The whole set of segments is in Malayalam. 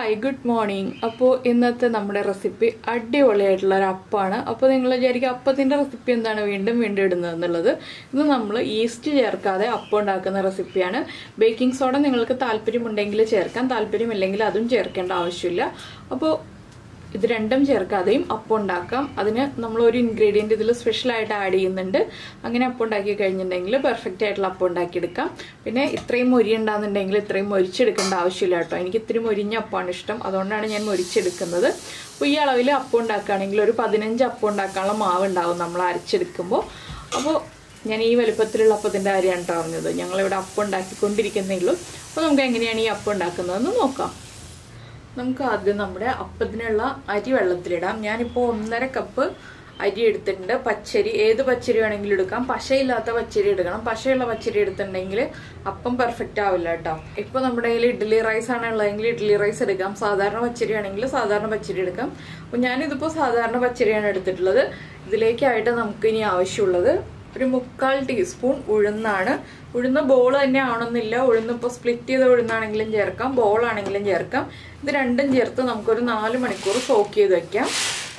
ഹായ് ഗുഡ് മോർണിംഗ് അപ്പോൾ ഇന്നത്തെ നമ്മുടെ റെസിപ്പി അടിപൊളിയായിട്ടുള്ള ഒരു അപ്പമാണ് അപ്പോൾ നിങ്ങൾ വിചാരിക്കും അപ്പത്തിൻ്റെ റെസിപ്പി എന്താണ് വീണ്ടും വീണ്ടും ഇടുന്നത് എന്നുള്ളത് ഇത് നമ്മൾ ഈസ്റ്റ് ചേർക്കാതെ അപ്പം ഉണ്ടാക്കുന്ന റെസിപ്പിയാണ് ബേക്കിംഗ് സോഡ നിങ്ങൾക്ക് താല്പര്യമുണ്ടെങ്കിൽ ചേർക്കാം താല്പര്യമില്ലെങ്കിൽ അതും ചേർക്കേണ്ട ആവശ്യമില്ല അപ്പോൾ ഇത് രണ്ടും ചേർക്കാതെയും അപ്പം ഉണ്ടാക്കാം അതിന് നമ്മൾ ഒരു ഇൻഗ്രീഡിയൻറ്റ് ഇതിൽ സ്പെഷ്യലായിട്ട് ആഡ് ചെയ്യുന്നുണ്ട് അങ്ങനെ അപ്പം ഉണ്ടാക്കി കഴിഞ്ഞിട്ടുണ്ടെങ്കിൽ പെർഫെക്റ്റ് ആയിട്ടുള്ള അപ്പം ഉണ്ടാക്കിയെടുക്കാം പിന്നെ ഇത്രയും മൊരി ഉണ്ടാകുന്നുണ്ടെങ്കിൽ ഇത്രയും മൊരിച്ചെടുക്കേണ്ട ആവശ്യമില്ല കേട്ടോ എനിക്ക് ഇത്തിരി മൊരിഞ്ഞ അപ്പമാണ് ഇഷ്ടം അതുകൊണ്ടാണ് ഞാൻ മൊരിച്ചെടുക്കുന്നത് അപ്പോൾ ഈ അളവിൽ അപ്പം ഉണ്ടാക്കുകയാണെങ്കിൽ ഒരു പതിനഞ്ച് അപ്പം ഉണ്ടാക്കാനുള്ള മാവ് ഉണ്ടാവും നമ്മൾ അരച്ചെടുക്കുമ്പോൾ അപ്പോൾ ഞാൻ ഈ വലുപ്പത്തിലുള്ള അപ്പത്തിൻ്റെ കാര്യമാണ് കേട്ടോ പറഞ്ഞത് ഞങ്ങളിവിടെ അപ്പം ഉണ്ടാക്കിക്കൊണ്ടിരിക്കുന്നേ ഉള്ളൂ അപ്പോൾ നമുക്ക് എങ്ങനെയാണ് ഈ അപ്പം ഉണ്ടാക്കുന്നതെന്ന് നോക്കാം നമുക്ക് ആദ്യം നമ്മുടെ അപ്പത്തിനുള്ള അരി വെള്ളത്തിലിടാം ഞാനിപ്പോൾ ഒന്നര കപ്പ് അരി എടുത്തിട്ടുണ്ട് പച്ചരി ഏത് പച്ചരി വേണമെങ്കിലും എടുക്കാം പശയില്ലാത്ത പച്ചരി എടുക്കണം പശയുള്ള പച്ചരി എടുത്തിട്ടുണ്ടെങ്കിൽ അപ്പം പെർഫെക്റ്റ് ആവില്ല കേട്ടോ ഇപ്പോൾ നമ്മുടെ കയ്യിൽ ഇഡ്ഡലി റൈസ് ആണ് ഉള്ളതെങ്കിൽ ഇഡ്ഡലി റൈസ് എടുക്കാം സാധാരണ പച്ചരി ആണെങ്കിൽ സാധാരണ പച്ചരി എടുക്കാം അപ്പോൾ ഞാനിതിപ്പോൾ സാധാരണ പച്ചരിയാണ് എടുത്തിട്ടുള്ളത് ഇതിലേക്കായിട്ട് നമുക്ക് ഇനി ആവശ്യമുള്ളത് ഒരു മുക്കാൽ ടീസ്പൂൺ ഉഴുന്നാണ് ഉഴുന്ന ബോൾ തന്നെ ആവണമെന്നില്ല ഉഴുന്ന് ഇപ്പോൾ സ്പ്ലിറ്റ് ചെയ്ത ഉഴുന്നാണെങ്കിലും ചേർക്കാം ബോളാണെങ്കിലും ചേർക്കാം ഇത് രണ്ടും ചേർത്ത് നമുക്കൊരു നാല് മണിക്കൂർ സോക്ക് ചെയ്ത് വെക്കാം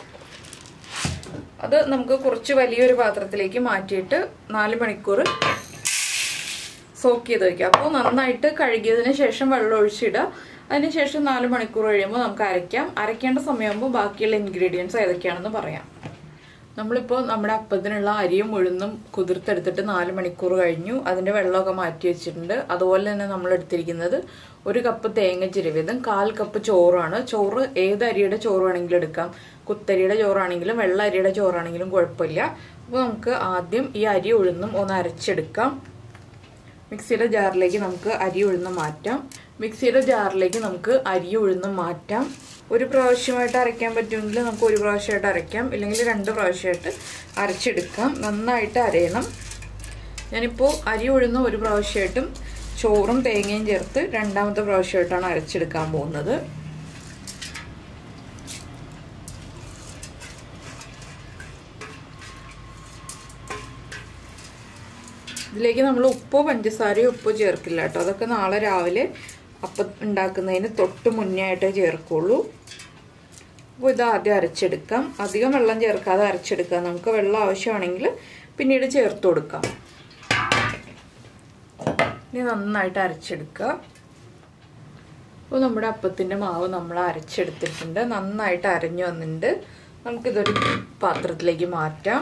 അത് നമുക്ക് കുറച്ച് വലിയൊരു പാത്രത്തിലേക്ക് മാറ്റിയിട്ട് നാല് മണിക്കൂർ സോക്ക് ചെയ്ത് വെക്കാം അപ്പോൾ നന്നായിട്ട് കഴുകിയതിന് ശേഷം വെള്ളം ഒഴിച്ചിടുക അതിനുശേഷം നാല് മണിക്കൂർ കഴിയുമ്പോൾ നമുക്ക് അരയ്ക്കാം അരയ്ക്കേണ്ട സമയമാകുമ്പോൾ ബാക്കിയുള്ള ഇൻഗ്രീഡിയൻസ് ഏതൊക്കെയാണെന്ന് പറയാം നമ്മളിപ്പോൾ നമ്മുടെ അപ്പത്തിനുള്ള അരിയും ഉഴുന്നും കുതിർത്തെടുത്തിട്ട് നാല് മണിക്കൂർ കഴിഞ്ഞു അതിൻ്റെ വെള്ളമൊക്കെ മാറ്റി വെച്ചിട്ടുണ്ട് അതുപോലെ തന്നെ നമ്മൾ എടുത്തിരിക്കുന്നത് ഒരു കപ്പ് തേങ്ങ ചിരവിയതും കാൽ കപ്പ് ചോറാണ് ചോറ് ഏത് അരിയുടെ ചോറ് വേണമെങ്കിലും എടുക്കാം കുത്തരിയുടെ ചോറാണെങ്കിലും വെള്ള അരിയുടെ ചോറാണെങ്കിലും കുഴപ്പമില്ല അപ്പോൾ നമുക്ക് ആദ്യം ഈ അരി ഉഴുന്നും ഒന്ന് അരച്ചെടുക്കാം മിക്സിയുടെ ജാറിലേക്ക് നമുക്ക് അരി ഉഴുന്ന് മാറ്റാം മിക്സിയുടെ ജാറിലേക്ക് നമുക്ക് അരി ഉഴുന്ന് മാറ്റാം ഒരു പ്രാവശ്യമായിട്ട് അരയ്ക്കാൻ പറ്റുമെങ്കിൽ നമുക്ക് ഒരു പ്രാവശ്യമായിട്ട് അരയ്ക്കാം ഇല്ലെങ്കിൽ രണ്ട് പ്രാവശ്യമായിട്ട് അരച്ചെടുക്കാം നന്നായിട്ട് അരയണം ഞാനിപ്പോൾ അരി ഉഴുന്ന് ഒരു പ്രാവശ്യമായിട്ടും ചോറും തേങ്ങയും ചേർത്ത് രണ്ടാമത്തെ പ്രാവശ്യമായിട്ടാണ് അരച്ചെടുക്കാൻ പോകുന്നത് ഇതിലേക്ക് നമ്മൾ ഉപ്പോ പഞ്ചസാരയോ ഉപ്പോ ചേർക്കില്ല കേട്ടോ അതൊക്കെ നാളെ രാവിലെ അപ്പം ഉണ്ടാക്കുന്നതിന് തൊട്ട് മുന്നേ ആയിട്ടേ ചേർക്കുള്ളൂ അപ്പോൾ ഇത് ആദ്യം അരച്ചെടുക്കാം അധികം വെള്ളം ചേർക്കാതെ അരച്ചെടുക്കാം നമുക്ക് വെള്ളം ആവശ്യമാണെങ്കിൽ പിന്നീട് ചേർത്ത് കൊടുക്കാം ഇനി നന്നായിട്ട് അരച്ചെടുക്കുക അപ്പോൾ നമ്മുടെ അപ്പത്തിൻ്റെ മാവ് നമ്മൾ അരച്ചെടുത്തിട്ടുണ്ട് നന്നായിട്ട് അരഞ്ഞു വന്നിട്ടുണ്ട് നമുക്കിതൊരു പാത്രത്തിലേക്ക് മാറ്റാം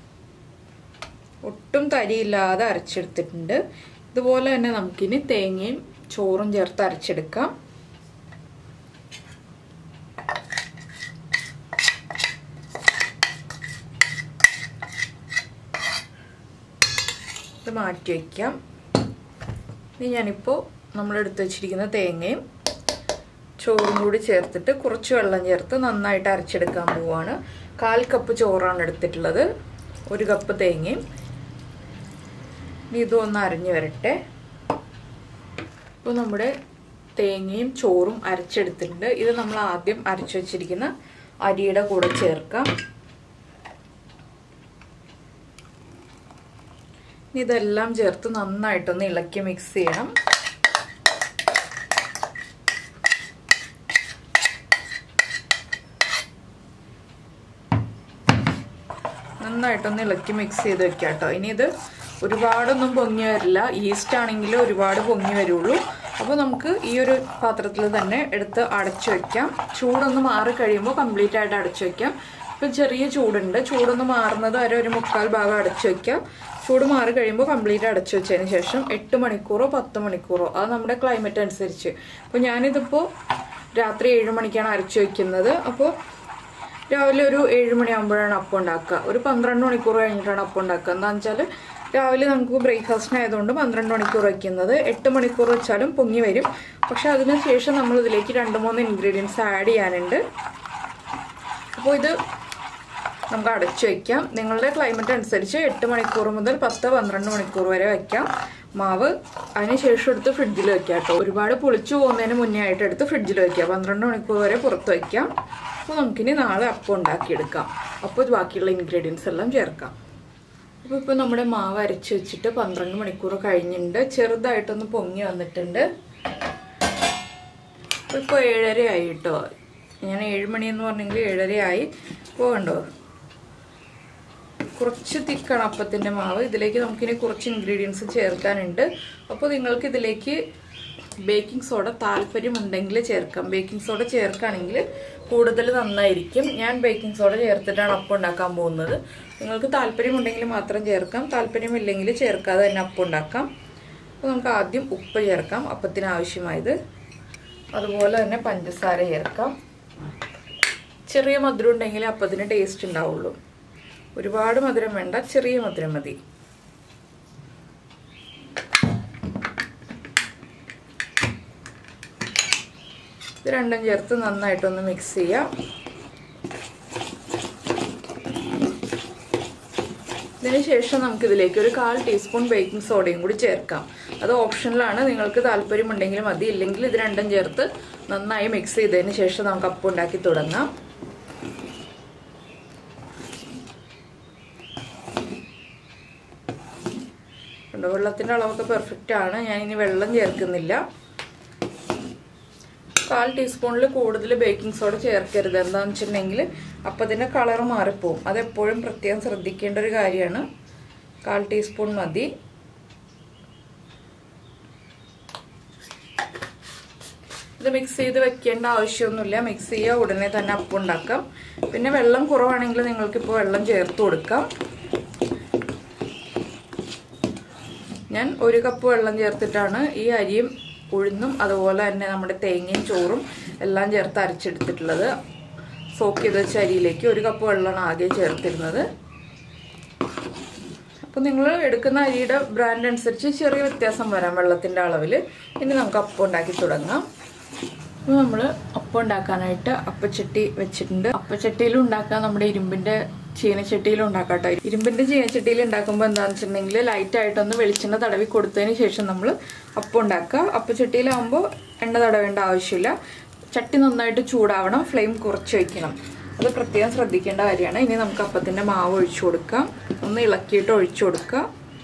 ഒട്ടും തരിയില്ലാതെ അരച്ചെടുത്തിട്ടുണ്ട് ഇതുപോലെ തന്നെ നമുക്കിനി തേങ്ങയും ചോറും ചേർത്ത് അരച്ചെടുക്കാം ഇത് മാറ്റി വയ്ക്കാം ഇനി ഞാനിപ്പോൾ നമ്മൾ എടുത്തു വെച്ചിരിക്കുന്ന തേങ്ങയും ചോറും കൂടി ചേർത്തിട്ട് കുറച്ച് വെള്ളം ചേർത്ത് നന്നായിട്ട് അരച്ചെടുക്കാൻ പോവുകയാണ് കാൽ കപ്പ് ചോറാണ് എടുത്തിട്ടുള്ളത് ഒരു കപ്പ് തേങ്ങയും ഇനി ഇതും ഒന്ന് അരിഞ്ഞു വരട്ടെ ഇപ്പോൾ നമ്മുടെ തേങ്ങയും ചോറും അരച്ചെടുത്തിട്ടുണ്ട് ഇത് നമ്മൾ ആദ്യം അരച്ചു വെച്ചിരിക്കുന്ന അരിയുടെ കൂടെ ചേർക്കാം ഇനി ഇതെല്ലാം ചേർത്ത് നന്നായിട്ടൊന്ന് ഇളക്കി മിക്സ് ചെയ്യണം നന്നായിട്ടൊന്ന് ഇളക്കി മിക്സ് ചെയ്ത് വെക്കാം കേട്ടോ ഇനി ഇത് ഒരുപാടൊന്നും പൊങ്ങി വരില്ല ഈസ്റ്റ് ആണെങ്കിൽ ഒരുപാട് പൊങ്ങി വരുള്ളൂ അപ്പോൾ നമുക്ക് ഈ ഒരു പാത്രത്തിൽ തന്നെ എടുത്ത് അടച്ചു വെക്കാം ചൂടൊന്ന് മാറി കഴിയുമ്പോൾ കംപ്ലീറ്റ് ആയിട്ട് അടച്ചു വെക്കാം ഇപ്പം ചെറിയ ചൂടുണ്ട് ചൂടൊന്ന് മാറുന്നത് വരെ ഒരു മുക്കാൽ ഭാഗം അടച്ചു വെക്കാം ചൂട് മാറി കഴിയുമ്പോൾ കംപ്ലീറ്റ് അടച്ചു വെച്ചതിന് ശേഷം എട്ട് മണിക്കൂറോ പത്ത് മണിക്കൂറോ അത് നമ്മുടെ ക്ലൈമറ്റ് അനുസരിച്ച് അപ്പോൾ ഞാനിതിപ്പോൾ രാത്രി ഏഴ് മണിക്കാണ് അരച്ചു വെക്കുന്നത് അപ്പോൾ രാവിലെ ഒരു ഏഴ് മണിയാകുമ്പോഴാണ് അപ്പം ഉണ്ടാക്കുക ഒരു പന്ത്രണ്ട് മണിക്കൂർ കഴിഞ്ഞിട്ടാണ് അപ്പം ഉണ്ടാക്കുക എന്താണെന്ന് വെച്ചാൽ രാവിലെ നമുക്ക് ബ്രേക്ക്ഫാസ്റ്റിന് ആയതുകൊണ്ട് പന്ത്രണ്ട് മണിക്കൂർ വയ്ക്കുന്നത് എട്ട് മണിക്കൂർ വെച്ചാലും പൊങ്ങി വരും പക്ഷെ അതിന് ശേഷം നമ്മൾ ഇതിലേക്ക് രണ്ട് മൂന്ന് ഇൻഗ്രീഡിയൻസ് ആഡ് ചെയ്യാനുണ്ട് അപ്പോൾ ഇത് നമുക്ക് അടച്ചു വയ്ക്കാം നിങ്ങളുടെ ക്ലൈമറ്റ് അനുസരിച്ച് എട്ട് മണിക്കൂർ മുതൽ പത്ത് പന്ത്രണ്ട് മണിക്കൂർ വരെ വയ്ക്കാം മാവ് അതിന് ശേഷം എടുത്ത് ഫ്രിഡ്ജിൽ വെക്കാം കേട്ടോ ഒരുപാട് പുളിച്ചു പോകുന്നതിന് മുന്നേ ആയിട്ട് എടുത്ത് ഫ്രിഡ്ജിൽ വെക്കാം പന്ത്രണ്ട് മണിക്കൂർ വരെ പുറത്ത് വയ്ക്കാം അപ്പോൾ നമുക്കിനി നാളെ അപ്പം ഉണ്ടാക്കിയെടുക്കാം അപ്പോൾ ബാക്കിയുള്ള ഇൻഗ്രീഡിയൻസ് എല്ലാം ചേർക്കാം അപ്പോൾ ഇപ്പോൾ നമ്മുടെ മാവ് അരച്ച് വെച്ചിട്ട് പന്ത്രണ്ട് മണിക്കൂർ കഴിഞ്ഞിട്ടുണ്ട് ചെറുതായിട്ടൊന്ന് പൊങ്ങി വന്നിട്ടുണ്ട് അപ്പോൾ ഇപ്പോൾ ഏഴര ആയി കേട്ടോ ഞാൻ ഏഴ് മണി എന്ന് പറഞ്ഞെങ്കിൽ ഏഴര ആയി പോകണ്ടോ കുറച്ച് തിക്കാണ് അപ്പത്തിൻ്റെ മാവ് ഇതിലേക്ക് നമുക്കിനി കുറച്ച് ഇൻഗ്രീഡിയൻസ് ചേർക്കാനുണ്ട് അപ്പോൾ നിങ്ങൾക്ക് ഇതിലേക്ക് ബേക്കിംഗ് സോഡ താല്പര്യമുണ്ടെങ്കിൽ ചേർക്കാം ബേക്കിംഗ് സോഡ ചേർക്കുകയാണെങ്കിൽ കൂടുതൽ നന്നായിരിക്കും ഞാൻ ബേക്കിംഗ് സോഡ ചേർത്തിട്ടാണ് അപ്പം ഉണ്ടാക്കാൻ പോകുന്നത് നിങ്ങൾക്ക് താല്പര്യമുണ്ടെങ്കിൽ മാത്രം ചേർക്കാം താല്പര്യമില്ലെങ്കിൽ ചേർക്കാതെ തന്നെ അപ്പം ഉണ്ടാക്കാം അപ്പോൾ നമുക്ക് ആദ്യം ഉപ്പ് ചേർക്കാം അപ്പത്തിന് ആവശ്യമായത് അതുപോലെ തന്നെ പഞ്ചസാര ചേർക്കാം ചെറിയ മധുരം ഉണ്ടെങ്കിൽ അപ്പത്തിന് ടേസ്റ്റ് ഉണ്ടാവുള്ളൂ ഒരുപാട് മധുരം വേണ്ട ചെറിയ മധുരം മതി ഇത് രണ്ടും ചേർത്ത് നന്നായിട്ടൊന്ന് മിക്സ് ചെയ്യാം ഇതിന് ശേഷം നമുക്ക് ഇതിലേക്ക് ഒരു കാൽ ടീസ്പൂൺ ബേക്കിംഗ് സോഡയും കൂടി ചേർക്കാം അത് ഓപ്ഷനിലാണ് നിങ്ങൾക്ക് താല്പര്യമുണ്ടെങ്കിൽ മതി ഇല്ലെങ്കിൽ ഇത് രണ്ടും ചേർത്ത് നന്നായി മിക്സ് ചെയ്തതിന് ശേഷം നമുക്ക് അപ്പം ഉണ്ടാക്കി തുടങ്ങാം കണ്ടോ വെള്ളത്തിൻ്റെ അളവൊക്കെ പെർഫെക്റ്റ് ആണ് ഞാൻ ഇനി വെള്ളം ചേർക്കുന്നില്ല കാൽ ടീസ്പൂണിൽ കൂടുതൽ ബേക്കിംഗ് സോഡ ചേർക്കരുത് എന്താണെന്ന് വെച്ചിട്ടുണ്ടെങ്കിൽ അപ്പത്തിൻ്റെ കളർ മാറിപ്പോവും അതെപ്പോഴും പ്രത്യേകം ശ്രദ്ധിക്കേണ്ട ഒരു കാര്യമാണ് കാൽ ടീസ്പൂൺ മതി ഇത് മിക്സ് ചെയ്ത് വെക്കേണ്ട ആവശ്യമൊന്നുമില്ല മിക്സ് ചെയ്യുക ഉടനെ തന്നെ അപ്പം ഉണ്ടാക്കാം പിന്നെ വെള്ളം കുറവാണെങ്കിൽ നിങ്ങൾക്കിപ്പോൾ വെള്ളം ചേർത്ത് കൊടുക്കാം ഞാൻ ഒരു കപ്പ് വെള്ളം ചേർത്തിട്ടാണ് ഈ അരിയും ഉഴുന്നും അതുപോലെ തന്നെ നമ്മുടെ തേങ്ങയും ചോറും എല്ലാം ചേർത്ത് അരച്ചെടുത്തിട്ടുള്ളത് സോക്ക് ചെയ്ത് വെച്ച അരിയിലേക്ക് ഒരു കപ്പ് വെള്ളമാണ് ആകെ ചേർത്തിരുന്നത് അപ്പോൾ നിങ്ങൾ എടുക്കുന്ന അരിയുടെ ബ്രാൻഡ് അനുസരിച്ച് ചെറിയ വ്യത്യാസം വരാം വെള്ളത്തിൻ്റെ അളവിൽ ഇനി നമുക്ക് അപ്പം ഉണ്ടാക്കി തുടങ്ങാം അപ്പോൾ നമ്മൾ അപ്പം ഉണ്ടാക്കാനായിട്ട് അപ്പച്ചട്ടി വെച്ചിട്ടുണ്ട് അപ്പച്ചട്ടിയിലും ഉണ്ടാക്കാം നമ്മുടെ ഇരുമ്പിൻ്റെ ചീനച്ചട്ടിയിലും ഉണ്ടാക്കാം കേട്ടോ ഇരുമ്പിൻ്റെ ചീനച്ചട്ടിയിൽ ഉണ്ടാക്കുമ്പോൾ എന്താണെന്ന് വെച്ചിട്ടുണ്ടെങ്കിൽ ലൈറ്റായിട്ടൊന്ന് വെളിച്ചെണ്ണ തടവി കൊടുത്തതിന് ശേഷം നമ്മൾ അപ്പം ഉണ്ടാക്കുക അപ്പച്ചട്ടിയിലാകുമ്പോൾ എണ്ണ തടവേണ്ട ആവശ്യമില്ല ചട്ടി നന്നായിട്ട് ചൂടാവണം ഫ്ലെയിം കുറച്ച് വയ്ക്കണം അത് പ്രത്യേകം ശ്രദ്ധിക്കേണ്ട കാര്യമാണ് ഇനി നമുക്ക് അപ്പത്തിൻ്റെ മാവ് ഒഴിച്ചു കൊടുക്കാം ഒന്ന് ഇളക്കിയിട്ട് ഒഴിച്ചു കൊടുക്കുക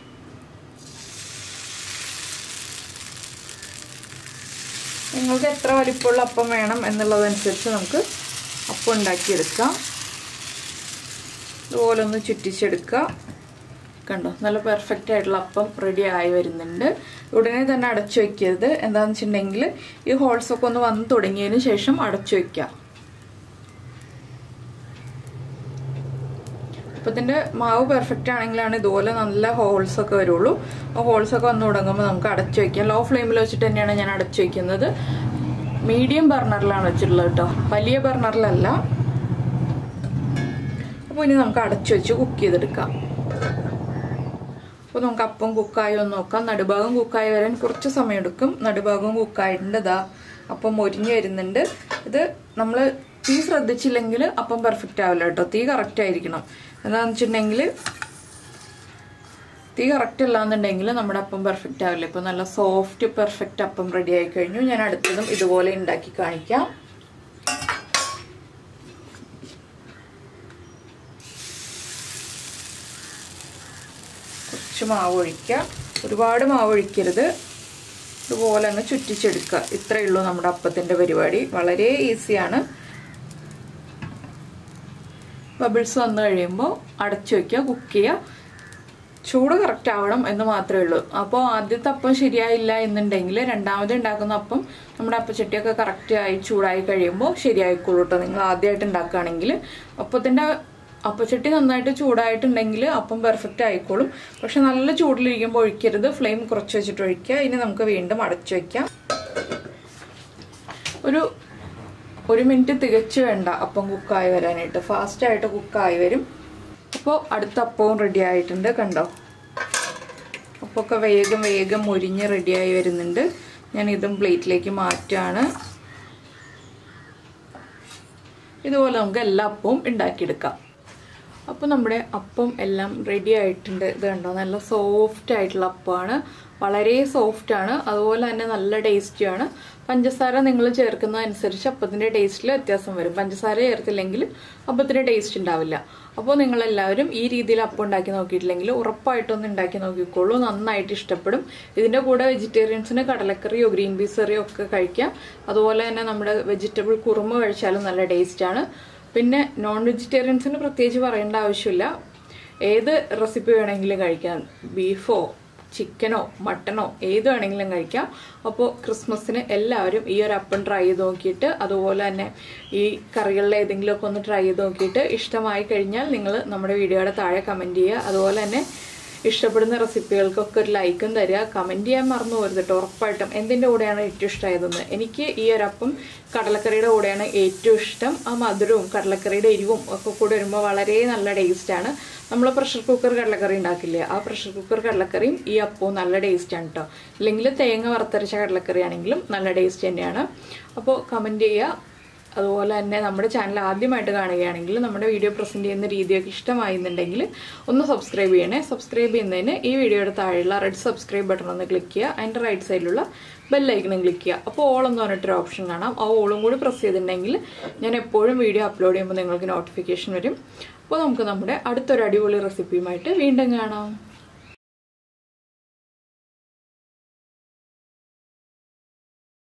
നിങ്ങൾക്ക് എത്ര വലിപ്പമുള്ള അപ്പം വേണം എന്നുള്ളതനുസരിച്ച് നമുക്ക് അപ്പം ഉണ്ടാക്കിയെടുക്കാം ഇതുപോലെ ഒന്ന് ചുറ്റിച്ചെടുക്കുക കണ്ടോ നല്ല പെർഫെക്റ്റ് ആയിട്ടുള്ള അപ്പം റെഡി ആയി വരുന്നുണ്ട് ഉടനെ തന്നെ അടച്ചു വയ്ക്കരുത് എന്താണെന്ന് വെച്ചിട്ടുണ്ടെങ്കിൽ ഈ ഹോൾസ് ഒക്കെ ഒന്ന് വന്ന് തുടങ്ങിയതിന് ശേഷം അടച്ചു വയ്ക്കുക അപ്പത്തിൻ്റെ മാവ് പെർഫെക്റ്റ് ആണെങ്കിലാണ് ഇതുപോലെ നല്ല ഹോൾസ് ഒക്കെ വരുള്ളൂ ആ ഹോൾസ് ഒക്കെ വന്ന് തുടങ്ങുമ്പോൾ നമുക്ക് അടച്ചു വയ്ക്കാം ലോ ഫ്ലെയിമിൽ വെച്ചിട്ട് തന്നെയാണ് ഞാൻ അടച്ചു വയ്ക്കുന്നത് മീഡിയം ബർണറിലാണ് വെച്ചിട്ടുള്ളത് കേട്ടോ വലിയ ബർണറിലല്ല അപ്പോൾ ഇനി നമുക്ക് അടച്ചു വെച്ച് കുക്ക് ചെയ്തെടുക്കാം അപ്പോൾ നമുക്ക് അപ്പം കുക്കായി ഒന്ന് നോക്കാം നടുഭാഗം കുക്കായി വരാൻ കുറച്ച് സമയം എടുക്കും നടുഭാഗം കുക്കായിട്ടുണ്ട് ഇതാ അപ്പം മൊരിഞ്ഞ് വരുന്നുണ്ട് ഇത് നമ്മൾ തീ ശ്രദ്ധിച്ചില്ലെങ്കിൽ അപ്പം പെർഫെക്റ്റ് ആവില്ല കേട്ടോ തീ കറക്റ്റ് ആയിരിക്കണം എന്താണെന്ന് വെച്ചിട്ടുണ്ടെങ്കിൽ തീ കറക്റ്റ് അല്ല എന്നുണ്ടെങ്കിൽ നമ്മുടെ അപ്പം പെർഫെക്റ്റ് ആവില്ല ഇപ്പോൾ നല്ല സോഫ്റ്റ് പെർഫെക്റ്റ് അപ്പം റെഡി ആയി കഴിഞ്ഞു ഞാൻ അടുത്തതും ഇതുപോലെ ഉണ്ടാക്കി കാണിക്കാം കുറച്ച് മാവ് ഒഴിക്കുക ഒരുപാട് മാവ് ഒഴിക്കരുത് ഇതുപോലെ അങ്ങ് ചുറ്റിച്ചെടുക്കുക ഇത്രയേ ഉള്ളൂ നമ്മുടെ അപ്പത്തിൻ്റെ പരിപാടി വളരെ ഈസിയാണ് ബബിൾസ് വന്നു കഴിയുമ്പോൾ അടച്ചു വയ്ക്കുക കുക്ക് ചെയ്യുക ചൂട് കറക്റ്റ് ആവണം എന്ന് മാത്രമേ ഉള്ളൂ അപ്പോൾ ആദ്യത്തെ അപ്പം ശരിയായില്ല എന്നുണ്ടെങ്കിൽ രണ്ടാമത് ഉണ്ടാക്കുന്ന അപ്പം നമ്മുടെ അപ്പച്ചട്ടിയൊക്കെ കറക്റ്റ് ആയി ചൂടായി കഴിയുമ്പോൾ ശരിയായിക്കോളൂ കേട്ടോ നിങ്ങൾ ആദ്യമായിട്ട് ഉണ്ടാക്കുകയാണെങ്കിൽ അപ്പത്തിൻ്റെ അപ്പച്ചട്ടി നന്നായിട്ട് ചൂടായിട്ടുണ്ടെങ്കിൽ അപ്പം പെർഫെക്റ്റ് ആയിക്കോളും പക്ഷെ നല്ല ചൂടിലിരിക്കുമ്പോൾ ഒഴിക്കരുത് ഫ്ലെയിം കുറച്ച് വെച്ചിട്ട് ഒഴിക്കുക ഇനി നമുക്ക് വീണ്ടും അടച്ചു വയ്ക്കാം ഒരു ഒരു മിനിറ്റ് തികച്ചു വേണ്ട അപ്പം കുക്കായി വരാനായിട്ട് ഫാസ്റ്റായിട്ട് കുക്കായി വരും അപ്പോൾ അടുത്ത അപ്പവും റെഡി ആയിട്ടുണ്ട് കണ്ടോ അപ്പമൊക്കെ വേഗം വേഗം മുരിഞ്ഞ് റെഡിയായി വരുന്നുണ്ട് ഞാൻ ഇതും പ്ലേറ്റിലേക്ക് മാറ്റാണ് ഇതുപോലെ നമുക്ക് എല്ലാ അപ്പവും ഉണ്ടാക്കിയെടുക്കാം അപ്പോൾ നമ്മുടെ അപ്പം എല്ലാം റെഡി ആയിട്ടുണ്ട് ഇത് കണ്ടോ നല്ല സോഫ്റ്റ് ആയിട്ടുള്ള അപ്പമാണ് വളരെ സോഫ്റ്റ് ആണ് അതുപോലെ തന്നെ നല്ല ടേസ്റ്റിയാണ് പഞ്ചസാര നിങ്ങൾ ചേർക്കുന്നതനുസരിച്ച് അപ്പത്തിൻ്റെ ടേസ്റ്റിൽ വ്യത്യാസം വരും പഞ്ചസാര ചേർത്തില്ലെങ്കിൽ അപ്പത്തിന് ടേസ്റ്റ് ഉണ്ടാവില്ല അപ്പോൾ നിങ്ങളെല്ലാവരും ഈ രീതിയിൽ അപ്പം ഉണ്ടാക്കി നോക്കിയിട്ടില്ലെങ്കിൽ ഉറപ്പായിട്ടൊന്ന് ഉണ്ടാക്കി നോക്കിക്കോളൂ നന്നായിട്ട് ഇഷ്ടപ്പെടും ഇതിൻ്റെ കൂടെ വെജിറ്റേറിയൻസിന് കടലക്കറിയോ ഗ്രീൻ പീസ് കറിയോ ഒക്കെ കഴിക്കാം അതുപോലെ തന്നെ നമ്മുടെ വെജിറ്റബിൾ കുറുമ കഴിച്ചാലും നല്ല ടേസ്റ്റാണ് പിന്നെ നോൺ വെജിറ്റേറിയൻസിന് പ്രത്യേകിച്ച് പറയേണ്ട ആവശ്യമില്ല ഏത് റെസിപ്പി വേണമെങ്കിലും കഴിക്കാം ബീഫോ ചിക്കനോ മട്ടനോ ഏത് വേണമെങ്കിലും കഴിക്കാം അപ്പോൾ ക്രിസ്മസിന് എല്ലാവരും ഈ ഒരു അപ്പം ട്രൈ ചെയ്ത് നോക്കിയിട്ട് അതുപോലെ തന്നെ ഈ കറികളിൽ ഏതെങ്കിലുമൊക്കെ ഒന്ന് ട്രൈ ചെയ്ത് നോക്കിയിട്ട് ഇഷ്ടമായി കഴിഞ്ഞാൽ നിങ്ങൾ നമ്മുടെ വീഡിയോയുടെ താഴെ കമൻറ്റ് ചെയ്യുക അതുപോലെ തന്നെ ഇഷ്ടപ്പെടുന്ന റെസിപ്പികൾക്കൊക്കെ ഒരു ലൈക്കും തരിക കമൻറ്റ് ചെയ്യാൻ മറന്നു പോരുത് കേട്ടോ ഉറപ്പായിട്ടും എന്തിൻ്റെ കൂടെയാണ് ഏറ്റവും ഇഷ്ടമായതെന്ന് എനിക്ക് ഈ ഒരു അപ്പം കടലക്കറിയുടെ കൂടെയാണ് ഏറ്റവും ഇഷ്ടം ആ മധുരവും കടലക്കറിയുടെ എരിവും ഒക്കെ കൂടെ വരുമ്പോൾ വളരെ നല്ല ടേസ്റ്റാണ് നമ്മൾ പ്രഷർ കുക്കർ കടലക്കറി ഉണ്ടാക്കില്ലേ ആ പ്രഷർ കുക്കർ കടലക്കറിയും ഈ അപ്പവും നല്ല ടേസ്റ്റാണ് കേട്ടോ ഇല്ലെങ്കിൽ തേങ്ങ വറുത്തരച്ച കടലക്കറി ആണെങ്കിലും നല്ല ടേസ്റ്റ് തന്നെയാണ് അപ്പോൾ കമൻറ്റ് ചെയ്യുക അതുപോലെ തന്നെ നമ്മുടെ ചാനൽ ആദ്യമായിട്ട് കാണുകയാണെങ്കിൽ നമ്മുടെ വീഡിയോ പ്രസൻറ്റ് ചെയ്യുന്ന രീതിയൊക്കെ ഇഷ്ടമായിരുന്നുണ്ടെങ്കിൽ ഒന്ന് സബ്സ്ക്രൈബ് ചെയ്യണേ സബ്സ്ക്രൈബ് ചെയ്യുന്നതിന് ഈ വീഡിയോയുടെ താഴെയുള്ള റെഡ് സബ്സ്ക്രൈബ് ബട്ടൺ ഒന്ന് ക്ലിക്ക് ചെയ്യുക അതിൻ്റെ റൈറ്റ് സൈഡിലുള്ള ബെല്ലൈക്കണും ക്ലിക്ക് ചെയ്യുക അപ്പോൾ ഓൾ എന്ന് പറഞ്ഞിട്ടൊരു ഓപ്ഷൻ കാണാം ആ ഓളും കൂടി പ്രസ് ചെയ്തിട്ടുണ്ടെങ്കിൽ ഞാൻ എപ്പോഴും വീഡിയോ അപ്ലോഡ് ചെയ്യുമ്പോൾ നിങ്ങൾക്ക് നോട്ടിഫിക്കേഷൻ വരും അപ്പോൾ നമുക്ക് നമ്മുടെ അടുത്തൊരു അടിപൊളി റെസിപ്പിയുമായിട്ട് വീണ്ടും കാണാം